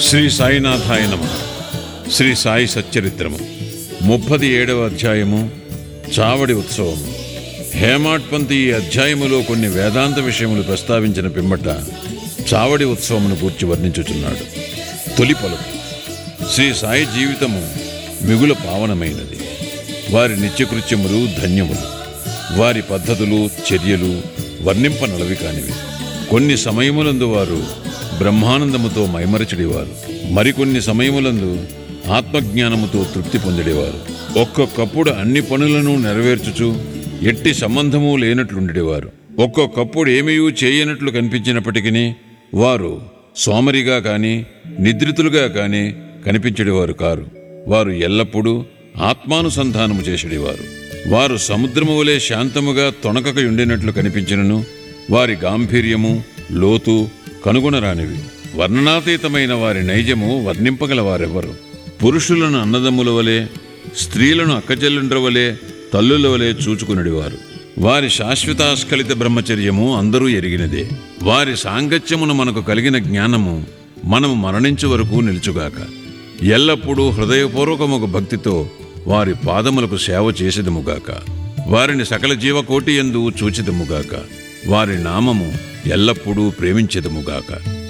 శ్రీ సాయినాథాయ నమ శ్రీ సాయి సచ్చరిత్రము ముప్పది ఏడవ అధ్యాయము చావడి ఉత్సవము హేమాట్పంతి ఈ అధ్యాయములో కొన్ని వేదాంత విషయములు ప్రస్తావించిన పిమ్మట చావడి ఉత్సవమును గూర్చి వర్ణించుచున్నాడు తొలి పలుకు శ్రీ సాయి జీవితము మిగుల పావనమైనది వారి నిత్యకృత్యములు ధన్యములు వారి పద్ధతులు చర్యలు వర్ణింపనలవి కానివి కొన్ని సమయములందు వారు బ్రహ్మానందముతో మైమరచుడివారు మరికొన్ని సమయములందు ఆత్మజ్ఞానముతో తృప్తి పొందిడేవారు ఒక్కొక్కప్పుడు అన్ని పనులను నెరవేర్చుచు ఎట్టి సంబంధము లేనట్లుండేవారు ఒక్కొక్కప్పుడు ఏమీయూ చేయనట్లు కనిపించినప్పటికీ వారు సోమరిగా కాని నిద్రితులుగా కాని కనిపించేవారు కారు వారు ఎల్లప్పుడూ ఆత్మానుసంధానము చేసేవారు వారు సముద్రము వలె శాంతముగా తొణకక ఉండినట్లు కనిపించినను వారి గాంభీర్యము లోతు కనుగొనరానివి వర్ణనాతీతమైన వారి నైజము వర్ణింపగల వారెవరు పురుషులను అన్నదమ్ముల వలె స్త్రీలను అక్కచెల్లుండ్ర వలె తల్లుల వలె చూచుకునడివారు వారి శాశ్వతాస్ఖలిత బ్రహ్మచర్యము అందరూ ఎరిగినదే వారి సాంగత్యమును మనకు కలిగిన జ్ఞానము మనము మరణించు వరకు నిలుచుగాక ఎల్లప్పుడూ హృదయపూర్వకముకు భక్తితో వారి పాదములకు సేవ చేసేదముగాక వారిని సకల జీవకోటి ఎందు చూచిదముగాక వారి నామము ఎల్లప్పుడూ ప్రేమించెదముగాక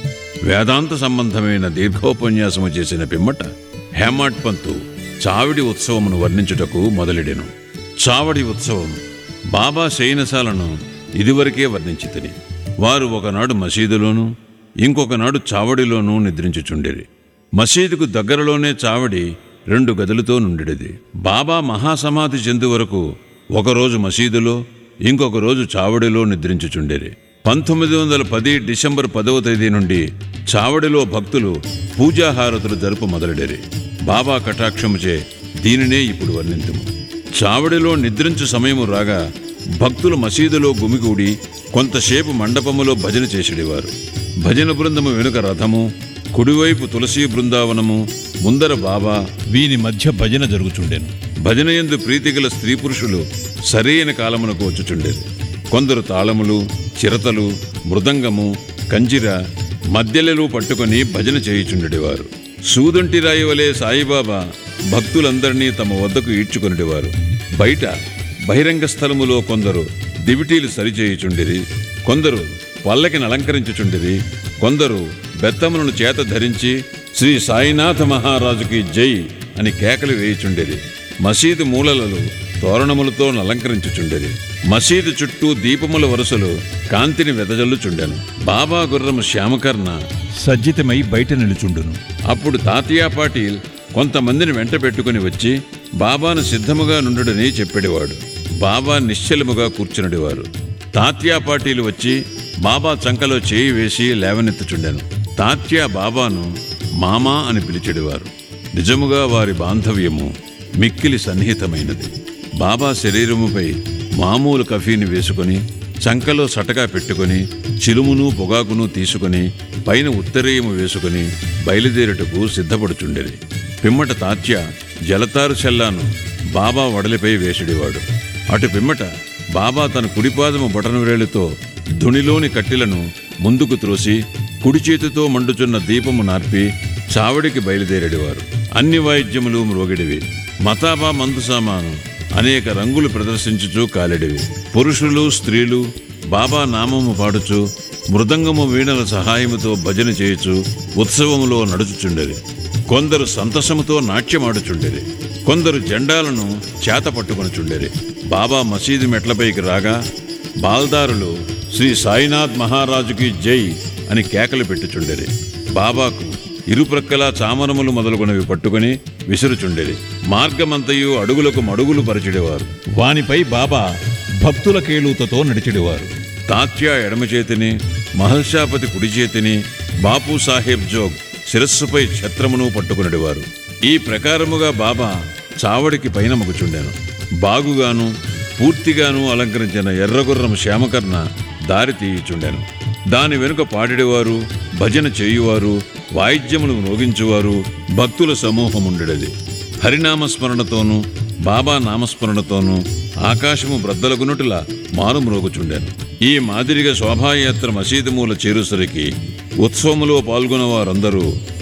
వేదాంత సంబంధమైన దీర్ఘోపన్యాసము చేసిన పిమ్మట హేమాడ్ పంతు చావిడి ఉత్సవమును వర్ణించుటకు మొదలెడెను చావడి ఉత్సవం బాబా శయనశాలను ఇదివరకే వర్ణించితిని వారు ఒకనాడు మసీదులోను ఇంకొకనాడు చావడిలోనూ నిద్రించుచుండిరి మసీదుకు దగ్గరలోనే చావడి రెండు గదులతో నుండిడిది బాబా మహాసమాధి చెందు వరకు ఒకరోజు మసీదులో ఇంకొక రోజు చావడిలో నిద్రించుచుండిరి పంతొమ్మిది వందల పది డిసెంబర్ పదవ తేదీ నుండి చావడిలో భక్తులు పూజాహారతులు జరుపు మొదలెడిరి బాబా కటాక్షముచే దీనినే ఇప్పుడు వర్ణింతుము చావడిలో నిద్రించు సమయము రాగా భక్తులు మసీదులో గుమిగూడి కొంతసేపు మండపములో భజన చేసేవారు భజన బృందము వెనుక రథము కుడివైపు తులసీ బృందావనము ముందర బాబా వీని మధ్య భజన జరుగుచుండెను భజన యందు ప్రీతిగల స్త్రీ పురుషులు సరైన కాలమునకు వచ్చుచుండేది కొందరు తాళములు చిరతలు మృదంగము కంజిర మధ్యలలు పట్టుకొని భజన చేయుచుండేవారు సూదంటి రాయి వలె సాయిబాబా భక్తులందరినీ తమ వద్దకు ఈడ్చుకొనిడేవారు బయట బహిరంగ స్థలములో కొందరు దివిటీలు సరిచేయుచుండిరి కొందరు పల్లకిని అలంకరించుచుండిరి కొందరు బెత్తములను చేత ధరించి శ్రీ సాయినాథ మహారాజుకి జై అని కేకలు వేయుచుండేది మసీదు మూలలలో తోరణములతో అలంకరించుచుండేది మసీదు చుట్టూ దీపముల వరుసలు కాంతిని వెదజల్లుచుండెను బాబా గుర్రము శ్యామకర్ణ సజ్జితమై బయట నిలుచుండును అప్పుడు తాతియా పాటీల్ కొంతమందిని వెంట పెట్టుకుని వచ్చి బాబాను సిద్ధముగా నుండుడని చెప్పేవాడు బాబా నిశ్చలముగా కూర్చునడివారు తాత్యా పాటీలు వచ్చి బాబా చంకలో చేయి వేసి లేవనెత్తుచుండెను తాత్యా బాబాను మామా అని పిలిచెడివారు నిజముగా వారి బాంధవ్యము మిక్కిలి సన్నిహితమైనది బాబా శరీరముపై మామూలు కఫీని వేసుకొని చంకలో సటగా పెట్టుకొని చిలుమును పొగాకును తీసుకొని పైన ఉత్తరీయము వేసుకొని బయలుదేరుటకు సిద్ధపడుచుండేది పిమ్మట తాత్య జలతారు చెల్లాను బాబా వడలిపై వేసిడివాడు అటు పిమ్మట బాబా తన కుడిపాదము బొటనవేలుతో ధునిలోని కట్టెలను ముందుకు త్రోసి కుడి చేతితో మండుచున్న దీపము నార్పి చావడికి బయలుదేరేడివారు అన్ని వాయిద్యములు మ్రోగిడివి మతాబా మందు సామాను అనేక రంగులు ప్రదర్శించుచూ కాలిడివి పురుషులు స్త్రీలు బాబా నామము పాడుచు మృదంగము వీణల సహాయముతో భజన చేయుచు ఉత్సవములో నడుచుచుండేది కొందరు సంతసముతో నాట్యమాడుచుండేది కొందరు జెండాలను చేత పట్టుకొనుచుండేది బాబా మసీదు మెట్లపైకి రాగా బాల్దారులు శ్రీ సాయినాథ్ మహారాజుకి జై అని కేకలు పెట్టుచుండేది బాబాకు ఇరుప్రక్కల చామరములు మొదలుగునవి పట్టుకుని విసురుచుండేది మార్గమంతయు అడుగులకు మడుగులు పరిచిడేవారు వానిపై బాబా భక్తుల కేళూతతో నడిచెడివారు తాత్యా ఎడమ చేతిని మహల్షాపతి కుడి చేతిని బాపు సాహెబ్ జోగ్ శిరస్సుపై ఛత్రమును పట్టుకునేవారు ఈ ప్రకారముగా బాబా చావడికి పైన మగుచుండెను బాగుగాను పూర్తిగాను అలంకరించిన ఎర్రగుర్రం శ్యామకర్ణ దారి తీయుచుండెను దాని వెనుక పాడిడేవారు భజన చేయువారు వాయిద్యములు మ్రోగించువారు భక్తుల సమూహముండెడది హరినామస్మరణతోనూ బాబా నామస్మరణతోనూ ఆకాశము బ్రద్దలగునుటులా మారుమ్రోగుచుండెను ఈ మాదిరిగా శోభాయాత్ర మసీదు మూల చేరుసరికి ఉత్సవములో పాల్గొన్న వారందరూ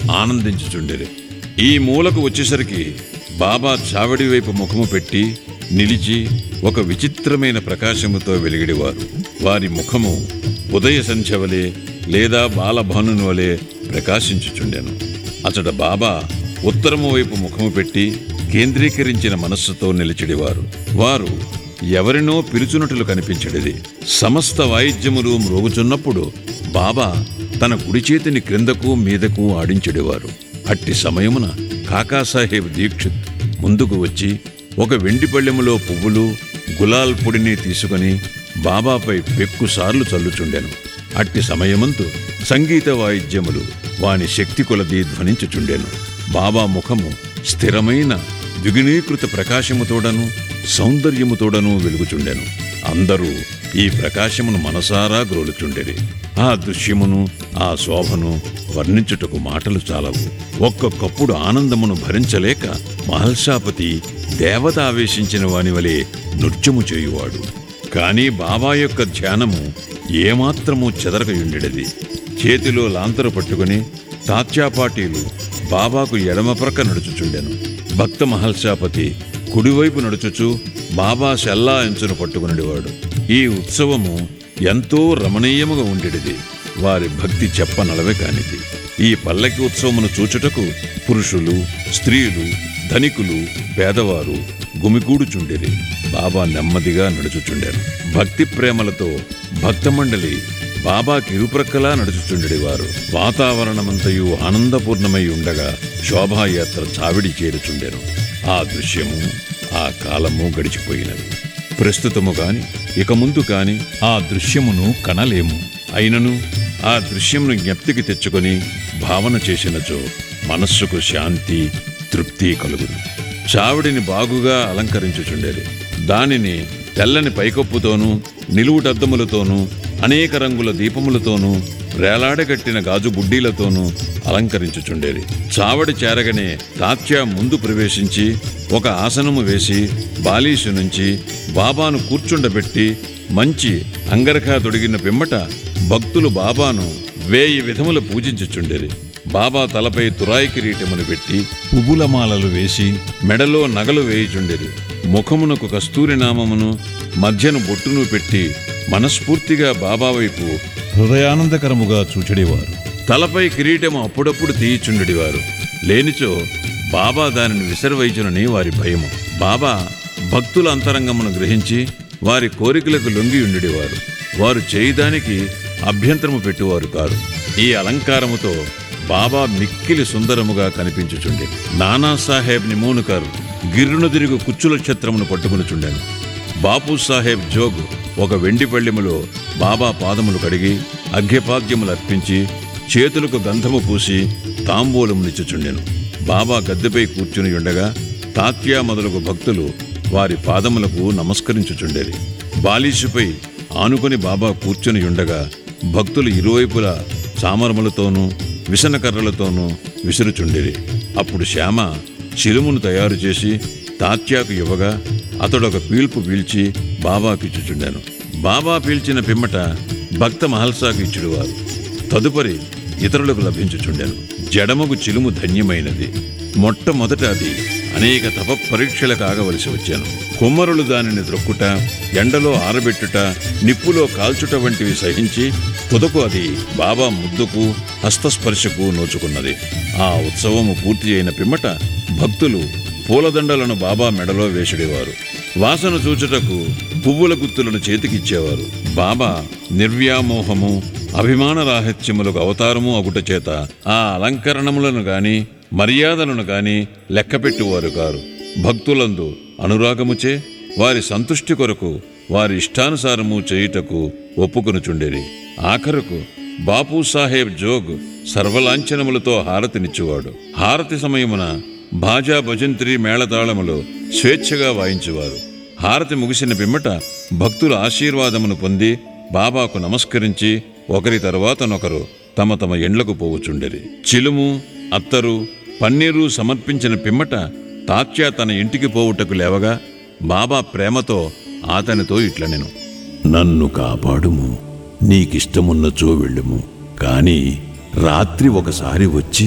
ఆనందించుచుండెరి ఈ మూలకు వచ్చేసరికి బాబా చావడి వైపు ముఖము పెట్టి నిలిచి ఒక విచిత్రమైన ప్రకాశముతో వెలిగిడివారు వారి ముఖము ఉదయ సంధ్య వలె లేదా బాలభానుని వలె ప్రకాశించుచుండెను అచట బాబా ఉత్తరము వైపు ముఖము పెట్టి కేంద్రీకరించిన మనస్సుతో నిలిచిడివారు వారు ఎవరినో పిలుచునట్లు కనిపించడిది సమస్త వాయిద్యములు మ్రోగుచున్నప్పుడు బాబా తన కుడి చేతిని క్రిందకు మీదకు ఆడించెడివారు అట్టి సమయమున కాకాసాహెబ్ దీక్షిత్ ముందుకు వచ్చి ఒక వెండి పళ్ళెములో పువ్వులు గులాల్ పొడిని తీసుకొని బాబాపై పెక్కుసార్లు చల్లుచుండెను అట్టి సమయమంతు సంగీత వాయిద్యములు వాని శక్తి కొలది ధ్వనించుచుండెను బాబా ముఖము స్థిరమైన ద్విగుణీకృత ప్రకాశముతోడను సౌందర్యముతోడను వెలుగుచుండెను అందరూ ఈ ప్రకాశమును మనసారా గ్రోలుచుండెరి ఆ దృశ్యమును ఆ శోభను వర్ణించుటకు మాటలు చాలవు ఒక్కొక్కప్పుడు ఆనందమును భరించలేక మహల్సాపతి దేవత ఆవేశించిన వాని వలె నృత్యము చేయువాడు కాని బాబా యొక్క ధ్యానము ఏమాత్రము చెదరకయుండెడది చేతిలో లాంతరు పట్టుకుని తాత్యాపాటీలు బాబాకు ఎడమ ప్రక్క నడుచుచుండెను భక్త మహల్సాపతి కుడివైపు నడుచుచు బాబా శల్లా ఎంచును పట్టుకునేవాడు ఈ ఉత్సవము ఎంతో రమణీయముగా ఉండేది వారి భక్తి చెప్పనలవే కానిది ఈ పల్లకి ఉత్సవమును చూచుటకు పురుషులు స్త్రీలు ధనికులు పేదవారు గుమిగూడుచుండిరి బాబా నెమ్మదిగా నడుచుచుండారు భక్తి ప్రేమలతో భక్తమండలి బాబాకి ఇరుప్రక్కలా నడుచుచుండెడివారు వాతావరణమంతయు ఆనందపూర్ణమై ఉండగా శోభాయాత్ర చావిడి చేరుచుండెను ఆ దృశ్యము ఆ కాలము గడిచిపోయినది ప్రస్తుతము కాని ఇక ముందు కాని ఆ దృశ్యమును కనలేము అయినను ఆ దృశ్యంను జ్ఞప్తికి తెచ్చుకొని భావన చేసినచో మనస్సుకు శాంతి తృప్తి కలుగును చావిడిని బాగుగా అలంకరించుచుండేది దానిని తెల్లని పైకప్పుతోనూ నిలువుటద్దములతోనూ అనేక రంగుల దీపములతోనూ వేలాడగట్టిన గాజు బుడ్డీలతోనూ అలంకరించుచుండేది చావడి చేరగనే తాత్య ముందు ప్రవేశించి ఒక ఆసనము వేసి బాలీసు నుంచి బాబాను కూర్చుండబెట్టి మంచి అంగరఖా తొడిగిన పిమ్మట భక్తులు బాబాను వేయి విధముల పూజించుచుండేది బాబా తలపై తురాయి కిరీటమును పెట్టి పువ్వుల మాలలు వేసి మెడలో నగలు వేయుచుండేది ముఖమునకు కస్తూరి నామమును మధ్యను బొట్టును పెట్టి మనస్ఫూర్తిగా బాబా వైపు హృదయానందకరముగా చూచెడేవారు తలపై కిరీటము అప్పుడప్పుడు తీయిచుండెడివారు లేనిచో బాబా దానిని విసరవైచునని వారి భయము బాబా భక్తుల అంతరంగమును గ్రహించి వారి కోరికలకు లొంగి ఉండేవారు వారు చేయదానికి అభ్యంతరము పెట్టువారు కారు ఈ అలంకారముతో బాబా మిక్కిలి సుందరముగా కనిపించుచుండే నానాసాహెబ్ నిమోనుకర్ గిర్రును తిరుగు కుచ్చుల క్షత్రమును పట్టుకునిచుండెను బాపు సాహెబ్ జోగ్ ఒక వెండి పళ్ళెములో బాబా పాదములు కడిగి అర్ఘ్యపాద్యములు అర్పించి చేతులకు గంధము పూసి తాంబూలమునిచ్చుచుండెను బాబా గద్దెపై కూర్చుని ఉండగా తాత్యా మొదలగు భక్తులు వారి పాదములకు నమస్కరించుచుండేది బాలీషుపై ఆనుకొని బాబా కూర్చుని ఉండగా భక్తులు ఇరువైపులా చామరములతోనూ విసనకర్రలతోనూ విసురుచుండిరి అప్పుడు శ్యామ చిలుమును తయారు చేసి తాత్యాకు ఇవ్వగా అతడొక పీల్పు పీల్చి బాబాకి ఇచ్చుచుండాను బాబా పీల్చిన పిమ్మట భక్త మహల్సాకు ఇచ్చుడువారు తదుపరి ఇతరులకు లభించుచుండెను జడమగు చిలుము ధన్యమైనది మొట్టమొదట అది అనేక తప పరీక్షలకు ఆగవలసి వచ్చాను కుమ్మరులు దానిని ద్రొక్కుట ఎండలో ఆరబెట్టుట నిప్పులో కాల్చుట వంటివి సహించి తుదకు అది బాబా ముద్దుకు హస్తస్పర్శకు నోచుకున్నది ఆ ఉత్సవము పూర్తి అయిన పిమ్మట భక్తులు పూలదండలను బాబా మెడలో వేసిడేవారు వాసన చూచుటకు పువ్వుల గుత్తులను చేతికిచ్చేవారు బాబా నిర్వ్యామోహము అభిమాన రాహిత్యములకు అవతారము అగుట చేత ఆ అలంకరణములను గాని మర్యాదలను గాని లెక్కపెట్టువారు కారు భక్తులందు అనురాగముచే వారి సంతుష్టి కొరకు వారి ఇష్టానుసారము చేయుటకు ఒప్పుకొనుచుండేది ఆఖరుకు బాపు సాహెబ్ జోగ్ సర్వలాంఛనములతో హారతినిచ్చువాడు హారతి సమయమున భాజా భజంత్రి మేళతాళములు స్వేచ్ఛగా వాయించువారు హారతి ముగిసిన పిమ్మట భక్తుల ఆశీర్వాదమును పొంది బాబాకు నమస్కరించి ఒకరి తరువాతనొకరు తమ తమ ఎండ్లకు పోవుచుండెరి చిలుము అత్తరు పన్నీరు సమర్పించిన పిమ్మట తాత్యా తన ఇంటికి పోవుటకు లేవగా బాబా ప్రేమతో అతనితో ఇట్లనెను నన్ను కాపాడుము నీకిష్టమున్నచో వెళ్ళుము కాని రాత్రి ఒకసారి వచ్చి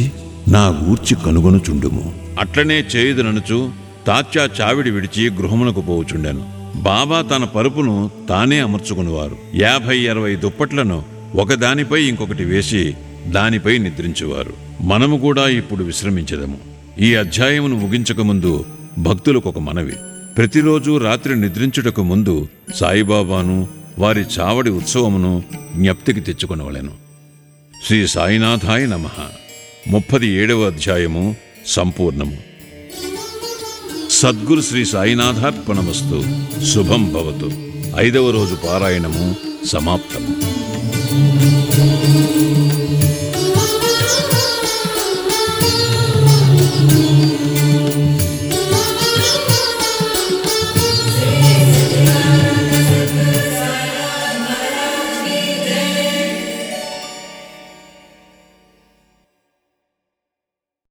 నా గూర్చి కనుగొనుచుండుము అట్లనే చేయుదననుచు తాత్యా చావిడి విడిచి గృహమునకు పోవుచుండెను బాబా తన పరుపును తానే అమర్చుకునివారు యాభై అరవై దుప్పట్లను ఒకదానిపై ఇంకొకటి వేసి దానిపై నిద్రించువారు మనము కూడా ఇప్పుడు విశ్రమించదము ఈ అధ్యాయమును ముగించకముందు భక్తులకు ఒక మనవి ప్రతిరోజు రాత్రి నిద్రించుటకు ముందు సాయిబాబాను వారి చావడి ఉత్సవమును జ్ఞప్తికి తెచ్చుకొనవలెను శ్రీ సాయినాథాయ నమ ముప్పది ఏడవ అధ్యాయము సంపూర్ణము సద్గురు శ్రీ సాయినాథార్పణమస్తు శుభం భవతు ఐదవ రోజు పారాయణము సమాప్తము